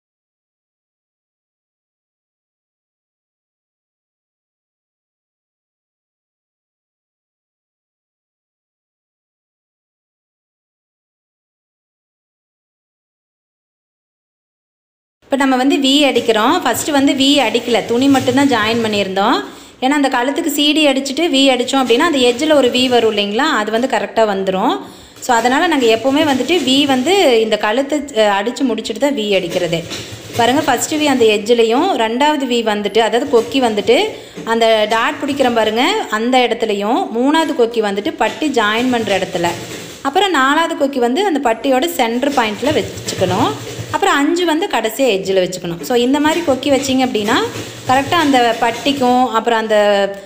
இப்போ நம்ம வந்து வி அடிக்கிறோம் ஃபஸ்ட்டு வந்து வி அடிக்கல துணி மட்டும்தான் ஜாயின் பண்ணியிருந்தோம் ஏன்னா அந்த கழுத்துக்கு சீடி அடிச்சுட்டு வி அடித்தோம் அப்படின்னா அந்த எட்ஜில் ஒரு வி வரும் இல்லைங்களா அது வந்து கரெக்டாக வந்துடும் ஸோ அதனால் நாங்கள் எப்போவுமே வந்துட்டு வி வந்து இந்த கழுத்து அடித்து முடிச்சுட்டு தான் வி அடிக்கிறது பாருங்கள் ஃபஸ்ட்டு வி அந்த எட்ஜ்லேயும் ரெண்டாவது வி வந்துட்டு அதாவது கொக்கி வந்துட்டு அந்த டாட் பிடிக்கிறோம் பாருங்கள் அந்த இடத்துலையும் மூணாவது கொக்கி வந்துட்டு பட்டி ஜாயின் பண்ணுற இடத்துல அப்புறம் நாலாவது கொக்கி வந்து அந்த பட்டியோட சென்டர் பாயிண்டில் வச்சுக்கணும் அப்புறம் அஞ்சு வந்து கடைசியாக எட்ஜில் வச்சுக்கணும் ஸோ இந்த மாதிரி கொக்கி வச்சிங்க அப்படின்னா கரெக்டாக அந்த பட்டிக்கும் அப்புறம் அந்த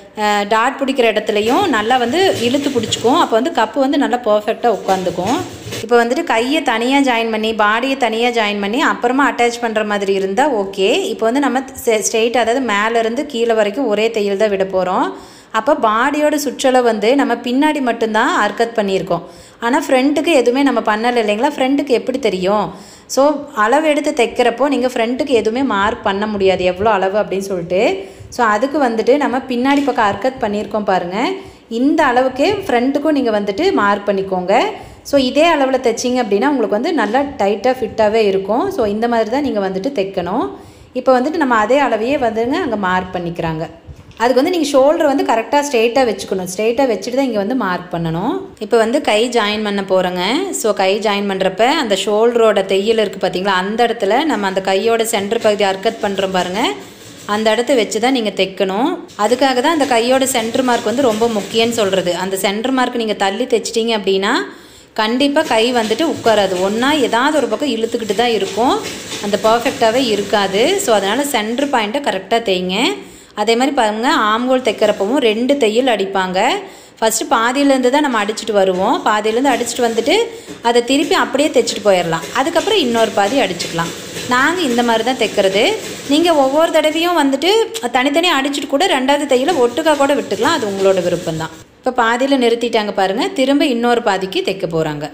டாட் பிடிக்கிற இடத்துலையும் நல்லா வந்து இழுத்து பிடிச்சிக்கும் அப்போ வந்து கப்பு வந்து நல்லா பர்ஃபெக்டாக உட்காந்துக்கும் இப்போ வந்துட்டு கையை தனியாக ஜாயின் பண்ணி பாடியை தனியாக ஜாயின் பண்ணி அப்புறமா அட்டாச் பண்ணுற மாதிரி இருந்தால் ஓகே இப்போ வந்து நம்ம ஸ்ட்ரெயிட் அதாவது மேலேருந்து கீழே வரைக்கும் ஒரே தையல் தான் விட போகிறோம் அப்போ பாடியோட சுற்றளவு வந்து நம்ம பின்னாடி மட்டும்தான் அர்க்கத் பண்ணியிருக்கோம் ஆனால் ஃப்ரண்ட்டுக்கு எதுவுமே நம்ம பண்ணலை இல்லைங்களா ஃப்ரண்ட்டுக்கு எப்படி தெரியும் ஸோ அளவு எடுத்து தைக்கிறப்போ நீங்கள் ஃப்ரண்ட்டுக்கு எதுவுமே மார்க் பண்ண முடியாது எவ்வளோ அளவு அப்படின்னு சொல்லிட்டு ஸோ அதுக்கு வந்துட்டு நம்ம பின்னாடி பக்கம் அர்க்கத் பண்ணியிருக்கோம் பாருங்கள் இந்த அளவுக்கே ஃப்ரண்ட்டுக்கும் நீங்கள் வந்துட்டு மார்க் பண்ணிக்கோங்க ஸோ இதே அளவில் தைச்சிங்க அப்படின்னா உங்களுக்கு வந்து நல்லா டைட்டாக ஃபிட்டாகவே இருக்கும் ஸோ இந்த மாதிரி தான் நீங்கள் வந்துட்டு தைக்கணும் இப்போ வந்துட்டு நம்ம அதே அளவையே வந்துங்க அங்கே மார்க் பண்ணிக்கிறாங்க அதுக்கு வந்து நீங்கள் ஷோல்டர் வந்து கரெக்டாக ஸ்ட்ரெயிட்டாக வச்சுக்கணும் ஸ்ட்ரெயிட்டாக வச்சுட்டு தான் இங்கே வந்து மார்க் பண்ணணும் இப்போ வந்து கை ஜாயின் பண்ண போகிறோங்க ஸோ கை ஜாயின் பண்ணுறப்ப அந்த ஷோல்டரோட தையல் இருக்குது பார்த்தீங்களா அந்த இடத்துல நம்ம அந்த கையோட சென்டர் பகுதி அர்க்கத் பண்ணுறோம் பாருங்கள் அந்த இடத்த வச்சு தான் நீங்கள் தைக்கணும் அதுக்காக தான் அந்த கையோட சென்டர் மார்க் வந்து ரொம்ப முக்கியம்னு சொல்கிறது அந்த சென்டர் மார்க் நீங்கள் தள்ளி தைச்சிட்டிங்க அப்படின்னா கண்டிப்பாக கை வந்துட்டு உட்காராது ஒன்றா ஏதாவது ஒரு பக்கம் இழுத்துக்கிட்டு தான் இருக்கும் அந்த பர்ஃபெக்டாகவே இருக்காது ஸோ அதனால் சென்டர் பாயிண்ட்டை கரெக்டாக தைங்க அதே மாதிரி பாருங்கள் ஆம்கோல் தைக்கிறப்பவும் ரெண்டு தையல் அடிப்பாங்க ஃபஸ்ட்டு பாதியிலேருந்து தான் நம்ம அடிச்சுட்டு வருவோம் பாதியிலேருந்து அடிச்சுட்டு வந்துட்டு அதை திருப்பி அப்படியே தைச்சிட்டு போயிடலாம் அதுக்கப்புறம் இன்னொரு பாதி அடிச்சுக்கலாம் நாங்கள் இந்த மாதிரி தான் தைக்கிறது நீங்கள் ஒவ்வொரு தடவையும் வந்துட்டு தனித்தனியாக அடிச்சுட்டு கூட ரெண்டாவது தையலை ஒட்டுக்கா கூட விட்டுக்கலாம் அது உங்களோட விருப்பம் தான் இப்போ பாதியில் நிறுத்திட்டாங்க பாருங்கள் திரும்ப இன்னொரு பாதிக்கு தைக்க போகிறாங்க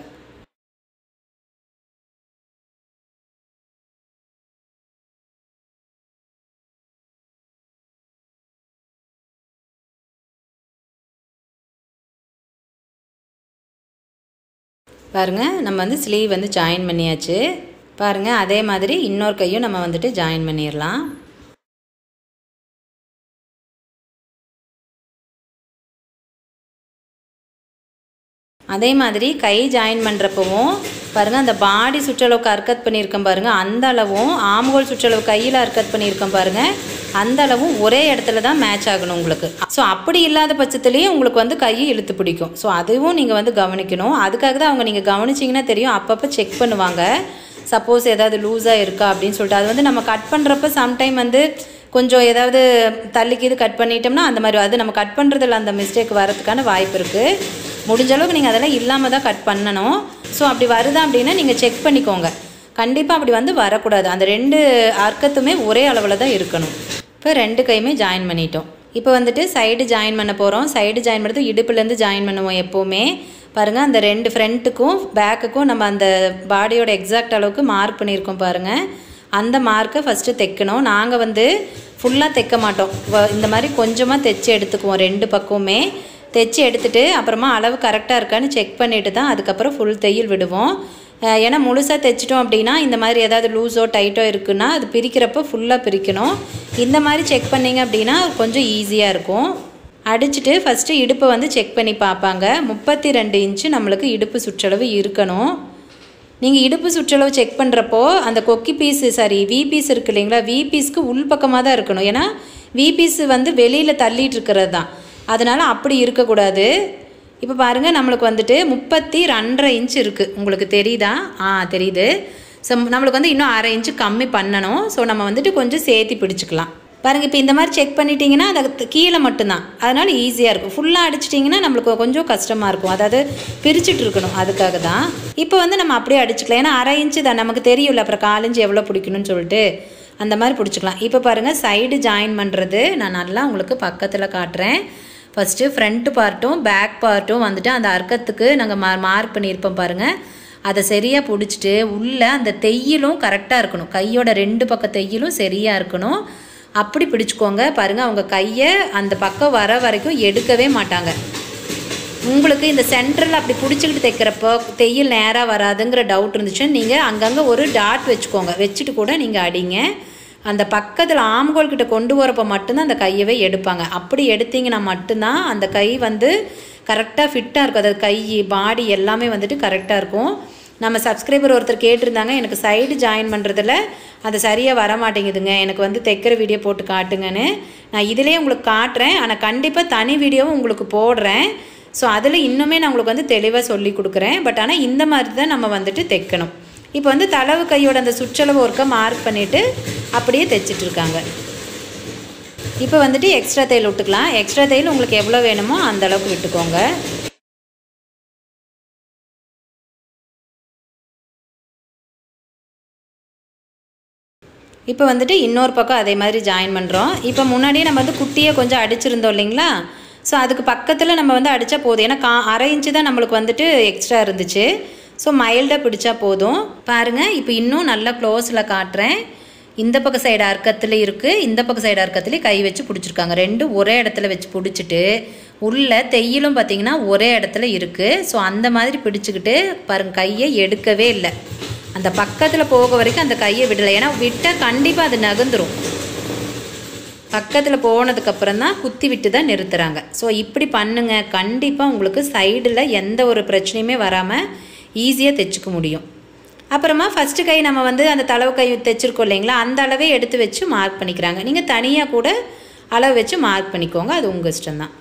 பாருங்கள் நம்ம வந்து ஸ்லீவ் வந்து ஜாயின் பண்ணியாச்சு பாருங்கள் அதே மாதிரி இன்னொரு கையும் நம்ம வந்துட்டு ஜாயின் பண்ணிடலாம் அதே மாதிரி கை ஜாயின் பண்ணுறப்பவும் பாருங்கள் அந்த பாடி சுற்றளவுக்கு அர்க்கத் பண்ணியிருக்கோம் பாருங்கள் அந்த அளவும் ஆம்கோல் சுற்றளவு கையில் அர்க்கத் பண்ணியிருக்கோம் பாருங்கள் அந்த அளவும் ஒரே இடத்துல தான் மேட்ச் ஆகணும் உங்களுக்கு ஸோ அப்படி இல்லாத பட்சத்துலேயே உங்களுக்கு வந்து கையை இழுத்து பிடிக்கும் ஸோ அதுவும் நீங்கள் வந்து கவனிக்கணும் அதுக்காக தான் அவங்க நீங்கள் கவனிச்சிங்கன்னா தெரியும் அப்பப்போ செக் பண்ணுவாங்க சப்போஸ் ஏதாவது லூஸாக இருக்கா அப்படின்னு சொல்லிட்டு அது வந்து நம்ம கட் பண்ணுறப்ப சம்டைம் வந்து கொஞ்சம் ஏதாவது தள்ளிக்கு இது கட் பண்ணிட்டோம்னா அந்த மாதிரி அது நம்ம கட் பண்ணுறதுல அந்த மிஸ்டேக் வரதுக்கான வாய்ப்பு இருக்குது முடிஞ்ச அளவுக்கு நீங்கள் அதெல்லாம் இல்லாமல் தான் கட் பண்ணணும் ஸோ அப்படி வருதா அப்படின்னா நீங்கள் செக் பண்ணிக்கோங்க கண்டிப்பாக அப்படி வந்து வரக்கூடாது அந்த ரெண்டு அர்க்கத்துமே ஒரே அளவில் தான் இருக்கணும் இப்போ ரெண்டு கையுமே ஜாயின் பண்ணிட்டோம் இப்போ வந்துட்டு சைடு ஜாயின் பண்ண போகிறோம் சைடு ஜாயின் பண்ணுறது இடுப்புலேருந்து ஜாயின் பண்ணுவோம் எப்போவுமே பாருங்கள் அந்த ரெண்டு ஃப்ரண்ட்டுக்கும் பேக்குக்கும் நம்ம அந்த பாடியோட எக்ஸாக்ட் அளவுக்கு மார்க் பண்ணியிருக்கோம் பாருங்கள் அந்த மார்க்கை ஃபஸ்ட்டு தைக்கணும் நாங்கள் வந்து ஃபுல்லாக தைக்க மாட்டோம் வ- இந்த மாதிரி கொஞ்சமாக தைச்சி எடுத்துக்குவோம் ரெண்டு பக்கமுமே தைச்சி எடுத்துட்டு அப்புறமா அளவு கரெக்டாக இருக்கான்னு செக் பண்ணிட்டு தான் அதுக்கப்புறம் ஃபுல் தையல் விடுவோம் அஹ் ஏன்னா முழுசாக தைச்சிட்டோம் அப்படின்னா இந்த மாதிரி ஏதாவது லூஸோ டைட்டோ இருக்குன்னா அது பிரிக்கிறப்ப ஃபுல்லாக பிரிக்கணும் இந்த மாதிரி செக் பண்ணீங்க அப்படின்னா கொஞ்சம் ஈஸியாக இருக்கும் அடிச்சுட்டு ஃபஸ்ட்டு இடுப்பை வந்து செக் பண்ணி பார்ப்பாங்க முப்பத்தி ரெண்டு இன்ச்சு நம்மளுக்கு இடுப்பு சுற்றளவு இருக்கணும் நீங்கள் இடுப்பு சுற்றளவு செக் பண்ணுறப்போ அந்த கொக்கி பீஸு சாரி வி பீஸ் இருக்கு இல்லைங்களா வி பீஸ்க்கு உள்பக்கமாக தான் இருக்கணும் ஏன்னா வி பீஸ் வந்து வெளியில் தள்ளிட்டு இருக்கிறது தான் அதனால் அப்படி இருக்கக்கூடாது இப்போ பாருங்கள் நம்மளுக்கு வந்துட்டு முப்பத்தி ரெண்டரை இன்ச் இருக்குது உங்களுக்கு தெரியுதா ஆ தெரியுது ஸோ நம்மளுக்கு வந்து இன்னும் அரை இன்ச்சு கம்மி பண்ணணும் ஸோ நம்ம வந்துட்டு கொஞ்சம் சேர்த்தி பிடிச்சிக்கலாம் பாருங்கள் இப்போ இந்த மாதிரி செக் பண்ணிட்டீங்கன்னா அது கீழே மட்டும்தான் அதனால் ஈஸியாக இருக்கும் ஃபுல்லாக அடிச்சிட்டிங்கன்னா நம்மளுக்கு கொஞ்சம் கஷ்டமாக இருக்கும் அதாவது பிரிச்சுட்டு இருக்கணும் அதுக்காக தான் இப்போ வந்து நம்ம அப்படியே அடிச்சுக்கலாம் ஏன்னா அரை இன்ச்சு தான் நமக்கு தெரியும்ல அப்புறம் காலஞ்சு எவ்வளோ பிடிக்கணும்னு சொல்லிட்டு அந்த மாதிரி பிடிச்சிக்கலாம் இப்போ பாருங்கள் சைடு ஜாயின் பண்ணுறது நான் நல்லா உங்களுக்கு பக்கத்தில் காட்டுறேன் ஃபஸ்ட்டு ஃப்ரண்ட் பார்ட்டும் பேக் பார்ட்டும் வந்துட்டு அந்த அர்க்கத்துக்கு நாங்கள் மா மார்க் பண்ணியிருப்போம் பாருங்கள் அதை சரியாக பிடிச்சிட்டு உள்ளே அந்த தையலும் கரெக்டாக இருக்கணும் கையோட ரெண்டு பக்க தையலும் சரியாக இருக்கணும் அப்படி பிடிச்சுக்கோங்க பாருங்கள் அவங்க கையை அந்த பக்கம் வர வரைக்கும் எடுக்கவே மாட்டாங்க உங்களுக்கு இந்த சென்டரில் அப்படி பிடிச்சிக்கிட்டு தைக்கிறப்போ தையல் நேராக வராதுங்கிற டவுட் இருந்துச்சுன்னா நீங்கள் அங்கங்கே ஒரு டாட் வச்சுக்கோங்க வச்சுட்டு கூட நீங்கள் அடிங்க அந்த பக்கத்தில் ஆம்கோல் கிட்ட கொண்டு வரப்போ மட்டும்தான் அந்த கையவே எடுப்பாங்க அப்படி எடுத்தீங்கன்னா மட்டும்தான் அந்த கை வந்து கரெக்டாக ஃபிட்டாக இருக்கும் அதாவது கை பாடி எல்லாமே வந்துட்டு கரெக்டாக இருக்கும் நம்ம சப்ஸ்கிரைபர் ஒருத்தர் கேட்டிருந்தாங்க எனக்கு சைடு ஜாயின் பண்ணுறதுல அது சரியாக வர மாட்டேங்குதுங்க எனக்கு வந்து தைக்கிற வீடியோ போட்டு காட்டுங்கன்னு நான் இதிலே உங்களுக்கு காட்டுறேன் ஆனால் கண்டிப்பாக தனி வீடியோவும் உங்களுக்கு போடுறேன் ஸோ அதில் இன்னுமே நான் உங்களுக்கு வந்து தெளிவாக சொல்லி கொடுக்குறேன் பட் ஆனால் இந்த மாதிரி தான் நம்ம வந்துட்டு தைக்கணும் இப்போ வந்து தளவு கையோட அந்த சுற்றளவு ஒருக்க மார்க் பண்ணிவிட்டு அப்படியே தைச்சிட்டு இருக்காங்க இப்போ வந்துட்டு எக்ஸ்ட்ரா தையல் விட்டுக்கலாம் எக்ஸ்ட்ரா தையல் உங்களுக்கு எவ்வளோ வேணுமோ அந்த அளவுக்கு விட்டுக்கோங்க இப்போ வந்துட்டு இன்னொரு பக்கம் அதே மாதிரி ஜாயின் பண்ணுறோம் இப்போ முன்னாடியே நம்ம வந்து குட்டியை கொஞ்சம் அடிச்சிருந்தோம் இல்லைங்களா ஸோ அதுக்கு பக்கத்தில் நம்ம வந்து அடித்தா போதும் ஏன்னா கா அரை இன்ச்சு தான் நம்மளுக்கு வந்துட்டு எக்ஸ்ட்ரா இருந்துச்சு ஸோ மைல்டாக பிடிச்சா போதும் பாருங்கள் இப்போ இன்னும் நல்லா க்ளோஸில் காட்டுறேன் இந்த பக்க சைடு அர்க்கத்தில் இருக்குது இந்த பக்க சைடு அர்க்கத்துலேயும் கை வச்சு பிடிச்சிருக்காங்க ரெண்டும் ஒரே இடத்துல வச்சு பிடிச்சிட்டு உள்ள தையலும் பார்த்தீங்கன்னா ஒரே இடத்துல இருக்குது ஸோ அந்த மாதிரி பிடிச்சிக்கிட்டு பாருங்க கையை எடுக்கவே இல்லை அந்த பக்கத்தில் போக வரைக்கும் அந்த கையை விடலை ஏன்னா விட்டால் கண்டிப்பாக அது நகர்ந்துரும் பக்கத்தில் போனதுக்கப்புறம் தான் குத்தி விட்டு தான் நிறுத்துறாங்க ஸோ இப்படி பண்ணுங்க கண்டிப்பாக உங்களுக்கு சைடில் எந்த ஒரு பிரச்சனையுமே வராமல் ஈஸியாக தைச்சிக்க முடியும் அப்புறமா ஃபஸ்ட்டு கை நம்ம வந்து அந்த தளவு கை தைச்சிருக்கோம் இல்லைங்களா அந்த அளவே எடுத்து வச்சு மார்க் பண்ணிக்கிறாங்க நீங்கள் தனியாக கூட அளவு வச்சு மார்க் பண்ணிக்கோங்க அது உங்கள் இஷ்டம்தான்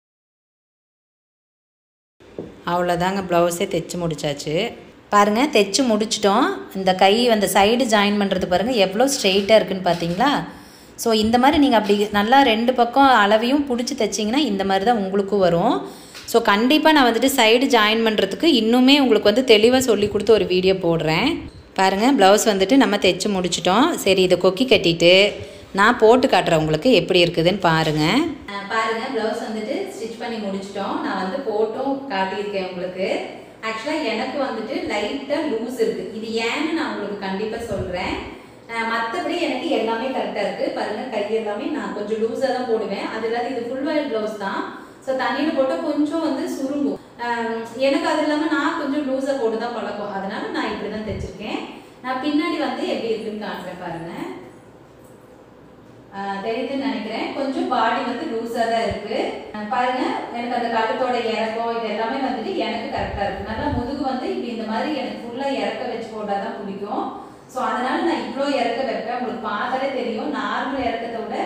அவ்வளோதாங்க ப்ளவுஸே தைச்சு முடிச்சாச்சு பாருங்கள் தைச்சு முடிச்சிட்டோம் இந்த கை அந்த சைடு ஜாயின் பண்ணுறது பாருங்கள் எவ்வளோ ஸ்ட்ரெயிட்டாக இருக்குன்னு பார்த்தீங்களா ஸோ இந்த மாதிரி நீங்கள் அப்படி நல்லா ரெண்டு பக்கம் அளவையும் பிடிச்சி தைச்சிங்கன்னா இந்த மாதிரி தான் உங்களுக்கும் வரும் ஸோ கண்டிப்பாக நான் வந்துட்டு சைடு ஜாயின் பண்ணுறதுக்கு இன்னுமே உங்களுக்கு வந்து தெளிவாக சொல்லி கொடுத்து ஒரு வீடியோ போடுறேன் பாருங்கள் ப்ளவுஸ் வந்துட்டு நம்ம தைச்சு முடிச்சிட்டோம் சரி இதை கொக்கி கட்டிட்டு நான் போட்டு காட்டுறேன் உங்களுக்கு எப்படி இருக்குதுன்னு பாருங்கள் பாருங்கள் ப்ளவுஸ் வந்துட்டு ஸ்டிச் பண்ணி முடிச்சிட்டோம் நான் வந்து போட்டும் காட்டியிருக்கேன் உங்களுக்கு ஆக்சுவலாக எனக்கு வந்துட்டு லைட்டாக லூஸ் இருக்குது இது ஏன்னு நான் உங்களுக்கு கண்டிப்பாக சொல்கிறேன் மற்றபடி எனக்கு எல்லாமே கரெக்டாக இருக்குது பாருங்கள் கை எல்லாமே நான் கொஞ்சம் லூஸாக தான் போடுவேன் அது இல்லாத இது ஃபுல் வயல் ப்ளவுஸ் தான் ஸோ தண்ணியில் போட்டால் கொஞ்சம் வந்து சுருங்கும் ஆஹ் எனக்கு அது இல்லாமல் நான் கொஞ்சம் லூஸாக போட்டு தான் பழக்கம் அதனால நான் இப்படி தான் தைச்சிருக்கேன் நான் பின்னாடி வந்து எப்படி இருக்குன்னு காட்டுறேன் பாருங்கள் ஆஹ் தெரியுதுன்னு நினைக்கிறேன் கொஞ்சம் பாடி வந்து லூஸா தான் இருக்கு ஆஹ் பாருங்க எனக்கு அந்த கழுத்தோட இறக்கம் இது எல்லாமே வந்துட்டு எனக்கு கரெக்டா இருக்கு நல்லா முதுகு வந்து இப்படி இந்த மாதிரி எனக்கு ஃபுல்லா இறக்க வச்சு போட்டாதான் பிடிக்கும் ஸோ அதனால நான் இவ்வளோ இறக்க வைப்பேன் உங்களுக்கு பார்த்தாலே தெரியும் நார்மல் இறக்கத்தை விட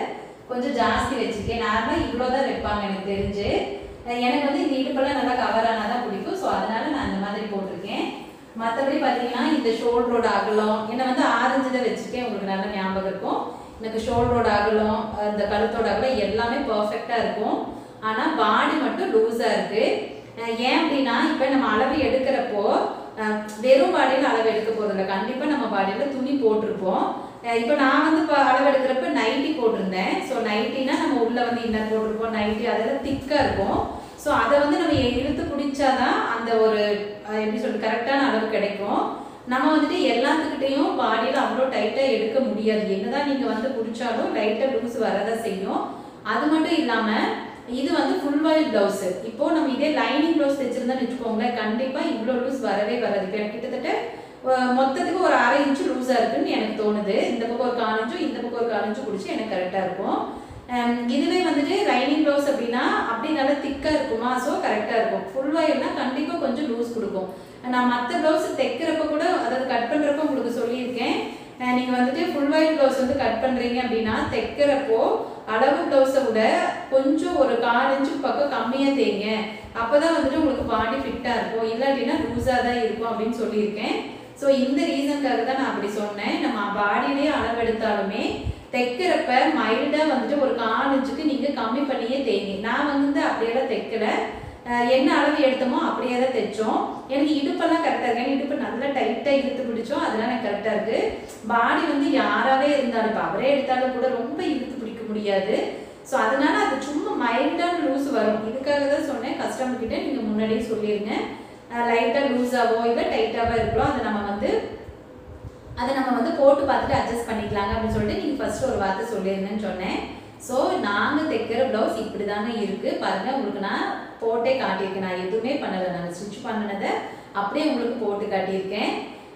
கொஞ்சம் ஜாஸ்தி வச்சிருக்கேன் நார்மலாக இவ்வளோ தான் வைப்பாங்க எனக்கு தெரிஞ்சு அஹ் எனக்கு வந்து இந்த இடுப்பெல்லாம் நல்லா கவர் ஆனால் தான் பிடிக்கும் ஸோ அதனால நான் இந்த மாதிரி போட்டிருக்கேன் மற்றபடி பார்த்தீங்கன்னா இந்த ஷோல்டரோட அகலம் என்னை வந்து ஆரஞ்சு தான் வச்சிருக்கேன் உங்களுக்கு நல்ல ஞாபகம் இருக்கும் எனக்கு ஷோல்டரோட அகலம் அஹ் இந்த கழுத்தோட அகலம் எல்லாமே பர்ஃபெக்டாக இருக்கும் ஆனால் பாடி மட்டும் லூஸாக இருக்கு அஹ் ஏன் அப்படின்னா இப்போ நம்ம அளவு எடுக்கிறப்போ அஹ் வெறும் பாடியில் அளவு எடுக்க போகிறதில்ல கண்டிப்பாக நம்ம பாடியில் துணி போட்டிருப்போம் அஹ் இப்போ நான் வந்து இப்போ அளவு எடுக்கிறப்ப நைட்டி போட்டிருந்தேன் ஸோ நைட்டினா நம்ம உள்ள வந்து இன்னர் போட்டிருப்போம் நைட்டி அதெல்லாம் திக்காக இருக்கும் ஸோ அதை வந்து நம்ம இழுத்து பிடிச்சாதான் அந்த ஒரு அஹ் எப்படி சொல்றது கரெக்டான அளவு கிடைக்கும் நம்ம வந்துட்டு எல்லாத்துக்கிட்டையும் பாடியில் அவ்வளோ டைட்டாக எடுக்க முடியாது என்னதான் நீங்கள் வந்து பிடிச்சாலும் லைட்டாக லூஸ் வரதான் செய்யும் அது மட்டும் இல்லாமல் இது வந்து ஃபுல் வாயில் பிளவுஸ் இப்போ நம்ம இதே லைனிங் பிளவுஸ் தைச்சிருந்தோம்னு வச்சுக்கோங்களேன் கண்டிப்பாக இவ்வளோ லூஸ் வரவே வராது இப்போ எனக்கு கிட்டத்தட்ட அஹ் மொத்தத்துக்கு ஒரு அரை இன்ச்சு லூஸாக இருக்குன்னு எனக்கு தோணுது இந்த பக்கம் ஒரு கால் இன்ச்சும் இந்த பக்கம் ஒரு கால் இன்ச்சு பிடிச்சி எனக்கு கரெக்டாக இருக்கும் ஹம் இதுவே வந்துட்டு லைனிங் ப்ளவுஸ் அப்படின்னா அப்படி நல்லா திக்காக இருக்குமா ஸோ கரெக்டாக இருக்கும் ஃபுல் வாயில்னா கண்டிப்பாக கொஞ்சம் லூஸ் கொடுக்கும் நான் மற்ற ப்ளவுஸ் தைக்கிறப்ப கூட அதாவது கட் பண்ணுறப்ப உங்களுக்கு சொல்லியிருக்கேன் அஹ் நீங்க வந்துட்டு ஃபுல் ஒயிட் ப்ளவுஸ் வந்து கட் பண்றீங்க அப்படின்னா தைக்கிறப்போ அளவு ப்ளவுஸை விட கொஞ்சம் ஒரு கால் இன்ச்சு பக்கம் கம்மியா தேய்ங்க அப்பதான் வந்துட்டு உங்களுக்கு பாடி ஃபிட்டா இருக்கும் இல்லாட்டினா லூஸா தான் இருக்கும் அப்படின்னு சொல்லியிருக்கேன் ஸோ இந்த ரீசனுக்காக தான் நான் அப்படி சொன்னேன் நம்ம பாடியிலேயே அளவு எடுத்தாலுமே தைக்கிறப்ப மைல்டா வந்துட்டு ஒரு கால் இன்ச்சுக்கு நீங்க கம்மி பண்ணியே தேய்ங்க நான் வந்து அப்படியெல்லாம் தைக்கல அஹ் என்ன அளவு எடுத்தோமோ அப்படியே தான் தைச்சோம் எனக்கு இடுப்பெல்லாம் கரெக்டாக இருக்கு ஏன்னா இடுப்பு நல்லா டைட்டாக இழுத்து பிடிச்சோம் அதெல்லாம் எனக்கு கரெக்டாக இருக்கு பாடி வந்து யாராவே இருந்தாலும் இப்போ அவரே எடுத்தாலும் கூட ரொம்ப இழுத்து பிடிக்க முடியாது ஸோ அதனால அது சும்மா மைல்டான லூஸ் வரும் இதுக்காக தான் சொன்னேன் கஸ்டமர் கிட்ட நீங்கள் முன்னாடியே சொல்லிடுங்க லைட்டாக லூஸாவோ இல்லை டைட்டாவோ இருக்கலாம் அதை நம்ம வந்து அதை நம்ம வந்து போட்டு பார்த்துட்டு அட்ஜஸ்ட் பண்ணிக்கலாங்க அப்படின்னு சொல்லிட்டு நீங்கள் ஃபர்ஸ்ட் ஒரு வார்த்தை சொல்லிருங்கன்னு சொன்னேன் ஸோ நாங்கள் தைக்கிற ப்ளவுஸ் இப்படி தாங்க இருக்குது பாருங்கள் உங்களுக்கு நான் போட்டே காட்டியிருக்கேன் நான் எதுவுமே பண்ணலை நான் ஸ்டிச் பண்ணினதை அப்படியே உங்களுக்கு போட்டு காட்டியிருக்கேன்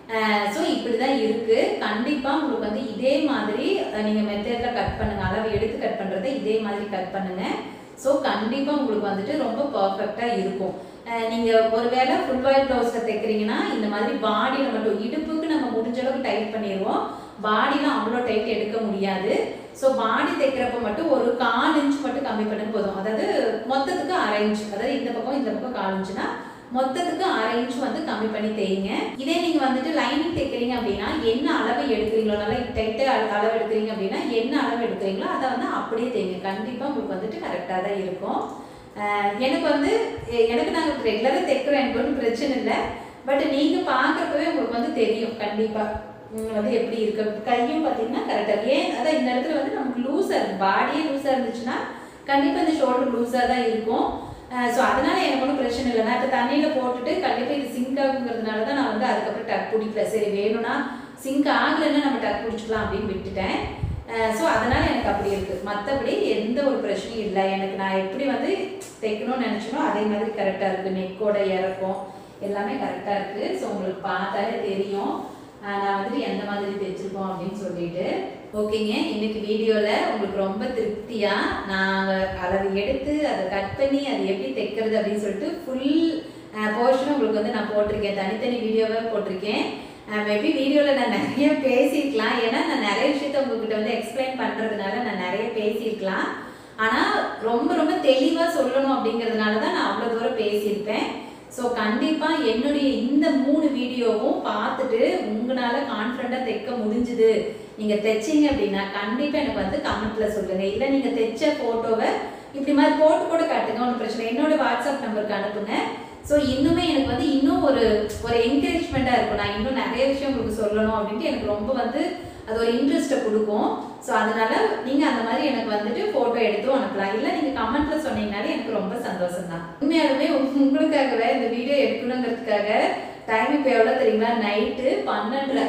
ஸோ இப்படி தான் இருக்குது கண்டிப்பாக உங்களுக்கு வந்து இதே மாதிரி நீங்கள் மெத்தடில் கட் பண்ணுங்க அளவு எடுத்து கட் பண்ணுறதை இதே மாதிரி கட் பண்ணுங்க ஸோ கண்டிப்பாக உங்களுக்கு வந்துட்டு ரொம்ப பர்ஃபெக்டாக இருக்கும் அஹ் நீங்க ஒருவேளை ஃபுல் வாயில் ப்ளவுஸ்ல தைக்கிறீங்கன்னா இந்த மாதிரி பாடியில மட்டும் இடுப்புக்கு நம்ம முடிஞ்ச அளவுக்கு டைட் பண்ணிடுவோம் பாடியில அவ்வளோ டைட் எடுக்க முடியாது ஸோ பாடி தைக்கிறப்ப மட்டும் ஒரு கால் இன்ச் மட்டும் கம்மி பண்ணுங்க போதும் அதாவது மொத்தத்துக்கு அரை இன்ச் அதாவது இந்த பக்கம் இந்த பக்கம் கால் இன்ச்சுனா மொத்தத்துக்கு அரை இன்ச் வந்து கம்மி பண்ணி தேய்ங்க இதே நீங்க வந்துட்டு லைனிங் தைக்கிறீங்க அப்படின்னா என்ன அளவு எடுக்கிறீங்களோ நல்லா டைட்டா அளவு எடுக்கிறீங்க அப்படின்னா என்ன அளவு எடுக்கிறீங்களோ அதை வந்து அப்படியே தேய்ங்க கண்டிப்பா உங்களுக்கு வந்துட்டு கரெக்டாக தான் இருக்கும் அஹ் எனக்கு வந்து எ- எனக்கு நாங்கள் ரெகுலராக தைக்கிறோம் எனக்கு ஒன்றும் பிரச்சனை இல்லை பட் நீங்கள் பார்க்குறப்பவே உங்களுக்கு வந்து தெரியும் கண்டிப்பாக வந்து எப்படி இருக்கு கையும் பார்த்தீங்கன்னா கரெக்டாக ஏன் அதான் இந்த இடத்துல வந்து நமக்கு லூஸாக இருக்கு பாடியே லூஸாக இருந்துச்சுன்னா கண்டிப்பாக இந்த ஷோல்டர் லூஸாக தான் இருக்கும் ஸோ அதனால எனக்கு ஒன்றும் பிரச்சனை இல்லை நான் இப்போ தண்ணியில் போட்டுட்டு கண்டிப்பாக இது சிங்க் ஆகுங்கிறதுனால தான் நான் வந்து அதுக்கப்புறம் டக் பிடிக்கல சரி வேணும்னா சிங்க் ஆகலைன்னா நம்ம டக் பிடிச்சிக்கலாம் அப்படின்னு விட்டுட்டேன் ஸோ அதனால எனக்கு அப்படி இருக்கு மற்றபடி எந்த ஒரு பிரச்சனையும் இல்லை எனக்கு நான் எப்படி வந்து தைக்கணும்னு நினச்சனோ அதே மாதிரி கரெக்டாக இருக்கு நெக்கோட இறக்கம் எல்லாமே கரெக்டாக இருக்கு ஸோ உங்களுக்கு பார்த்தாலே தெரியும் ஆஹ் நான் வந்துட்டு எந்த மாதிரி தைச்சிருக்கோம் அப்படின்னு சொல்லிட்டு ஓகேங்க இன்னைக்கு வீடியோவில் உங்களுக்கு ரொம்ப திருப்தியாக நாங்கள் அளவு எடுத்து அதை கட் பண்ணி அது எப்படி தைக்கிறது அப்படின்னு சொல்லிட்டு ஃபுல் போர்ஷனும் உங்களுக்கு வந்து நான் போட்டிருக்கேன் தனித்தனி வீடியோவே போட்டிருக்கேன் மேபி வீடியோவில் நான் நிறைய பேசியிருக்கலாம் ஏன்னா நான் நிறைய விஷயத்த உங்ககிட்ட வந்து எக்ஸ்பிளைன் பண்ணுறதுனால நான் நிறைய பேசியிருக்கலாம் ஆனால் ரொம்ப ரொம்ப தெளிவாக சொல்லணும் அப்படிங்கிறதுனால தான் நான் அவ்வளோ தூரம் பேசியிருப்பேன் ஸோ கண்டிப்பாக என்னுடைய இந்த மூணு வீடியோவும் பார்த்துட்டு உங்களால் கான்ஃபிடண்ட்டாக தைக்க முடிஞ்சுது நீங்கள் தைச்சீங்க அப்படின்னா கண்டிப்பாக எனக்கு வந்து கமெண்ட்டில் சொல்லுங்கள் இல்லை நீங்கள் தைச்ச ஃபோட்டோவை இப்படி மாதிரி போட்டு கூட காட்டுங்க ஒன்றும் பிரச்சனை இல்லை. என்னோட வாட்ஸ்அப் நம்பருக்கு அனுப்புங்க ஸோ இன்னுமே எனக்கு வந்து இன்னும் ஒரு ஒரு என்கரேஜ்மெண்ட்டாக இருக்கும் நான் இன்னும் நிறைய விஷயம் உங்களுக்கு சொல்லணும் அப்படின்ட்டு எனக்கு ரொம்ப வந்து அது ஒரு இன்ட்ரெஸ்ட்டை கொடுக்கும் ஸோ அதனால நீங்கள் அந்த மாதிரி எனக்கு வந்துட்டு ஃபோட்டோ எடுத்தும் அனுப்பலாம் இல்லை நீங்கள் கமெண்ட்டில் சொன்னீங்கனாலே எனக்கு ரொம்ப சந்தோஷம் தான் உண்மையாலுமே உங்களுக்காகவே இந்த வீடியோ எடுக்கணுங்கிறதுக்காக டைம் இப்போ எவ்வளோ தெரியுங்களா நைட்டு பன்னெண்டரை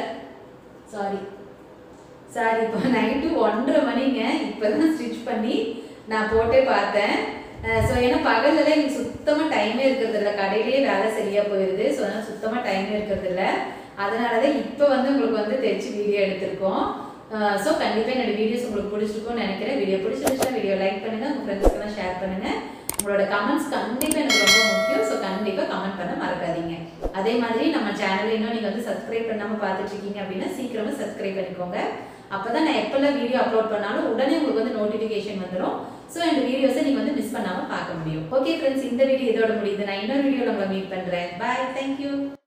சாரி சாரி இப்போ நைட்டு ஒன்றரை மணிங்க இப்போ தான் ஸ்டிச் பண்ணி நான் போட்டே பார்த்தேன் ஸோ ஏன்னா பகலில் எனக்கு சுத்தமாக டைமே இருக்கிறது இல்லை கடையிலேயே வேலை சரியாக போயிடுது ஸோ அதனால் சுத்தமாக டைமே இருக்கிறது இல்லை அதனால தான் இப்போ வந்து உங்களுக்கு வந்து தைச்சு வீடியோ எடுத்திருக்கோம் ஸோ கண்டிப்பாக என்னோட வீடியோஸ் உங்களுக்கு பிடிச்சிருக்கும்னு நினைக்கிறேன் வீடியோ பிடிச்சிருந்துச்சுன்னா வீடியோ லைக் பண்ணுங்கள் உங்கள் ஃப்ரெண்ட்ஸ்க்கெல்லாம் ஷேர் பண்ணுங்கள் உங்களோட கமெண்ட்ஸ் கண்டிப்பாக எனக்கு ரொம்ப முக்கியம் ஸோ கண்டிப்பாக கமெண்ட் பண்ண மறக்காதீங்க அதே மாதிரி நம்ம சேனல் இன்னும் நீங்கள் வந்து சப்ஸ்கிரைப் பண்ணாமல் பார்த்துட்டு இருக்கீங்க அப்படின்னா சீக்கிரமாக சப்ஸ்கிரைப் பண்ணிக்கோங்க அப்போ தான் நான் எப்போ எப்பெல்லாம் வீடியோ அப்லோட் பண்ணாலும் உடனே உங்களுக்கு வந்து நோட்டிஃபிகேஷன் வந்துடும் ஸோ இந்த வீடியோஸை நீங்கள் வந்து மிஸ் பண்ணாமல் பார்க்க முடியும் ஓகே ஃப்ரெண்ட்ஸ் இந்த வீடியோ இதோட முடியுது நான் இன்னொரு வீடியோவில் உங்களை மீட் பண்ணுறேன் பாய் தேங்க்யூ